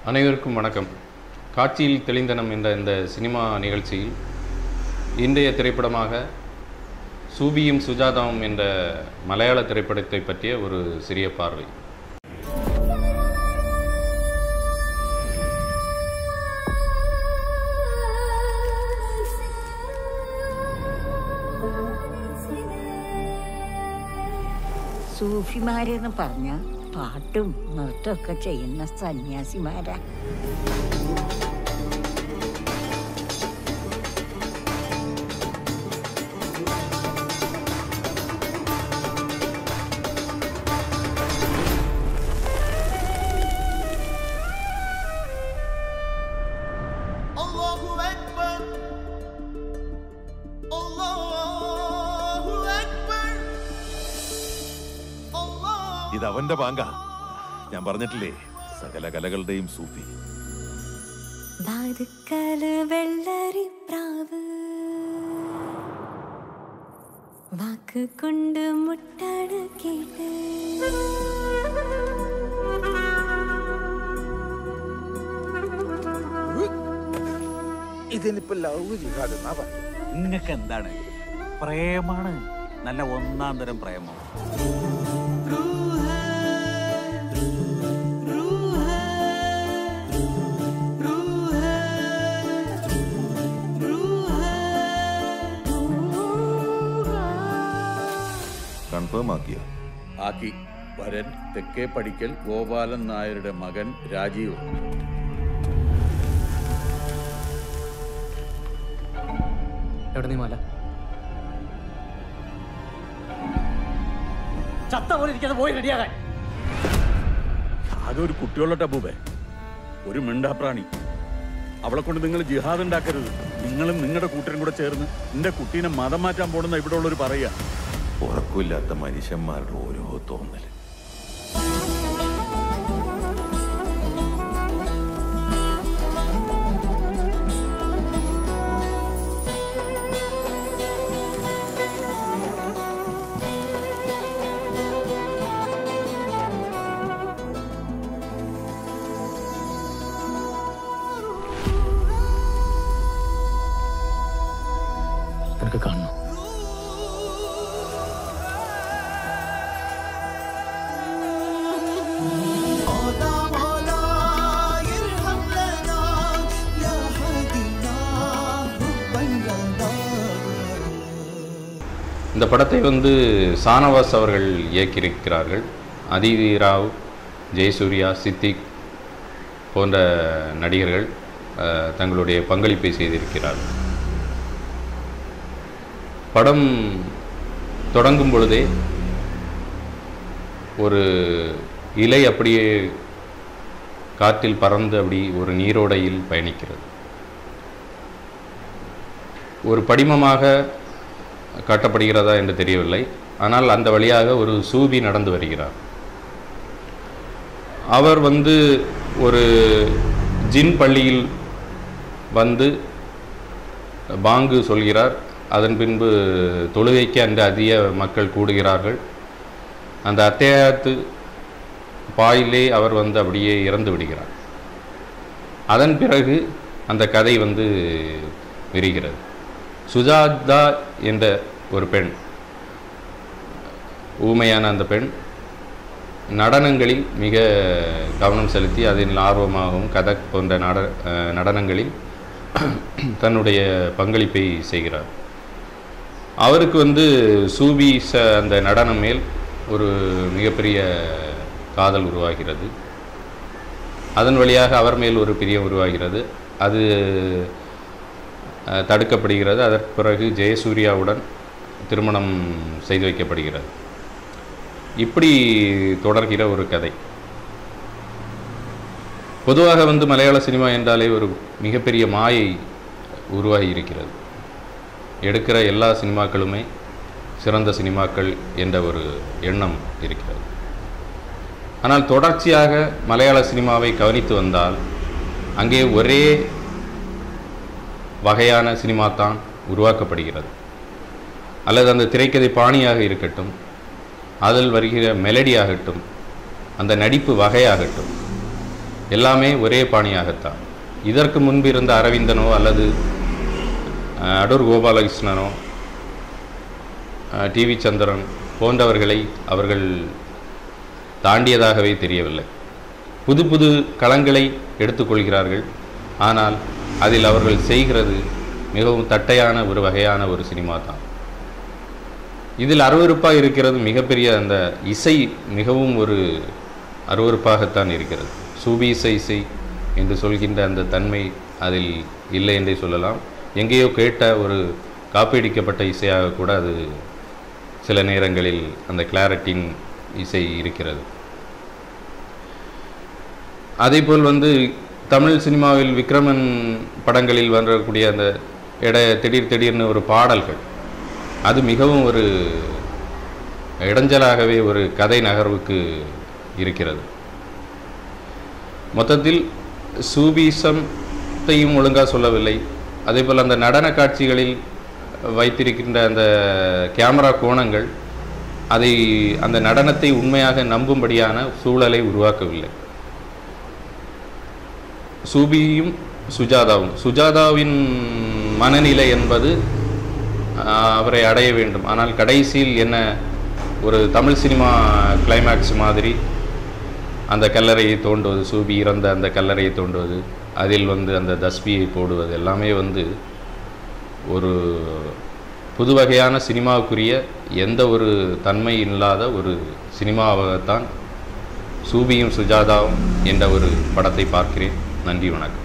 அனைவருக்கும் வணக்கம் காட்சியில் தெளிந்தனம் என்ற இந்த சினிமா நிகழ்ச்சியில் இன்றைய திரைப்படமாக சூபியும் சுஜாதாவும் என்ற மலையாள திரைப்படத்தை பற்றிய ஒரு சிறிய பார்வை സൂഫിമാരെന്ന് പറഞ്ഞ പാട്ടും നൃത്തമൊക്കെ ചെയ്യുന്ന സന്യാസിമാരാ Allahu Ekber Allahu Ekber Allah ഇത് അവന്റെ ബാങ്ക ഞാൻ പറഞ്ഞിട്ടില്ലേ സകല കലകളുടെയും സൂഫി വാതുക്കല് വെള്ളരിപ്രാവ് വാക്ക് കൊണ്ട് മുട്ടാട് കേട്ട് ഇതിനിപ്പോ ലവ് ജിഹാദ് എന്നാ പറയുന്നത് നിങ്ങൾക്ക് എന്താണ് പ്രേമാണ് നല്ല ഒന്നാം തരം പ്രേമം കൺഫേം ആക്കിയ ആക്കി വരൻ തെക്കേ പടിക്കൽ ഗോപാലൻ നായരുടെ മകൻ രാജീവ് എവിടെ നീ മാല ചത്ത പോലെ ഇരിക്കാതെ പോയി റെഡിയാകാൻ അതൊരു കുട്ടിയുള്ള ടബൂബേ ഒരു മിണ്ടാപ്രാണി അവളെ കൊണ്ട് നിങ്ങൾ ജിഹാദ് ഉണ്ടാക്കരുത് നിങ്ങളും നിങ്ങളുടെ കൂട്ടരും കൂടെ ചേർന്ന് എന്റെ കുട്ടീനെ മതം മാറ്റാൻ പോണെന്ന ഇവിടെ ഉള്ളവർ പറയാ ഉറക്കമില്ലാത്ത മനുഷ്യന്മാരുടെ ഓരോ തോന്നൽ നിനക്ക് കാണണം مولا مولا ارحم لنا يا هدينا حبا لنا இந்த படத்தை வந்து சானவாஸ் அவர்கள் இயக்கியிருக்கிறார்கள் அதிதி ராவ் ஜெயசூர்யா சித்திக் போன்ற நடிகர்கள் அஹ், தங்களுடைய பங்களிப்பை செய்திருக்கிறார்கள் படம் தொடங்கும் பொழுதே ஒரு இலை அப்படியே காற்றில் பறந்து அப்படி ஒரு நீரோடையில் பயணிக்கிறது ஒரு படிமமாக காட்டப்படுகிறதா என்று தெரியவில்லை ஆனால் அந்த வழியாக ஒரு சூபி நடந்து வருகிறார் அவர் வந்து ஒரு ஜின் பள்ளியில் வந்து பாங்கு சொல்கிறார் அதன் பின்பு தொழுகைக்கு அந்த அதிக மக்கள் கூடுகிறார்கள் அந்த அத்தியாயத்து பாயிலே அவர் வந்து அப்படியே இறந்து விடுகிறார் அதன் பிறகு அந்த கதை வந்து விரிகிறது சுஜாதா என்ற ஒரு பெண் ஊமையான அந்த பெண் நடனங்களில் மிக கவனம் செலுத்தி அதில் ஆர்வமாகவும் கதக் போன்ற நட அஹ், நடனங்களில் தன்னுடைய பங்களிப்பை செய்கிறார் அவருக்கு வந்து சூபி ச அந்த நடனம் மேல் ஒரு மிகப்பெரிய காதல் உருவாகிறது அதன் வழியாக அவர் மேல் ஒரு பிரியம் உருவாகிறது அது அஹ், தடுக்கப்படுகிறது அதற்கு பிறகு ஜெயசூர்யாவுடன் திருமணம் செய்து வைக்கப்படுகிறது இப்படி தொடர்கிற ஒரு கதை பொதுவாக வந்து மலையாள சினிமா என்றாலே ஒரு மிகப்பெரிய மாயை உருவாகி இருக்கிறது எடுக்கிற எல்லா சினிமாக்களுமே சிறந்த சினிமாக்கள் என்ற ஒரு எண்ணம் இருக்கிறது ஆனால் தொடர்ச்சியாக மலையாள சினிமாவை கவனித்து வந்தால் அங்கே ஒரே வகையான சினிமா தான் உருவாக்கப்படுகிறது அல்லது அந்த திரைக்கதை பாணியாக இருக்கட்டும் அதில் வருகிற மெலடி ஆகட்டும் அந்த நடிப்பு வகையாகட்டும் எல்லாமே ஒரே பாணியாகத்தான் இதற்கு முன்பு இருந்த அரவிந்தனோ அல்லது அஹ், அடூர் கோபாலகிருஷ்ணனோ டிவி சந்திரன் போன்றவர்களை அவர்கள் தாண்டியதாகவே தெரியவில்லை புது புது களங்களை எடுத்துக்கொள்கிறார்கள் ஆனால் அதில் அவர்கள் செய்கிறது மிகவும் தட்டையான ஒரு வகையான ஒரு சினிமா தான் இதில் அருவருப்பாக இருக்கிறது மிகப்பெரிய அந்த இசை மிகவும் ஒரு அருவருப்பாகத்தான் இருக்கிறது சூபி இசை இசை என்று சொல்கின்ற அந்த தன்மை அதில் இல்லை என்றே சொல்லலாம் எங்கேயோ கேட்ட ஒரு காப்பீடிக்கப்பட்ட இசையாக கூட அது சில நேரங்களில் அந்த கிளாரட்டின் இசை இருக்கிறது அதேபோல் வந்து தமிழ் சினிமாவில் விக்ரமன் படங்களில் வரக்கூடிய அந்த இட திடீர் திடீர்னு ஒரு பாடல்கள் அது மிகவும் ஒரு இடைஞ்சலாகவே ஒரு கதை நகர்வுக்கு இருக்கிறது மொத்தத்தில் சூபீசத்தையும் ஒழுங்காக சொல்லவில்லை அதேபோல் அந்த நடன காட்சிகளில் வைத்திருக்கின்ற அந்த கேமரா கோணங்கள் அதை அந்த நடனத்தை உண்மையாக நம்பும்படியான சூழலை உருவாக்கவில்லை சூபியும் சுஜாதாவும் சுஜாதாவின் மனநிலை என்பது ஆஹ், அவரை அடைய வேண்டும் ஆனால் கடைசியில் என்ன ஒரு தமிழ் சினிமா கிளைமேக்ஸ் மாதிரி அந்த கல்லறையை தோண்டுவது சூபி இறந்த அந்த கல்லறையை தோண்டுவது அதில் வந்து அந்த தஸ்பியை போடுவது எல்லாமே வந்து ஒரு புது வகையான சினிமாவுக்குரிய எந்த ஒரு தன்மை இல்லாத ஒரு சினிமாவாகத்தான் சூபியும் சுஜாதாவும் என்ற ஒரு படத்தை பார்க்கிறேன் நன்றி வணக்கம்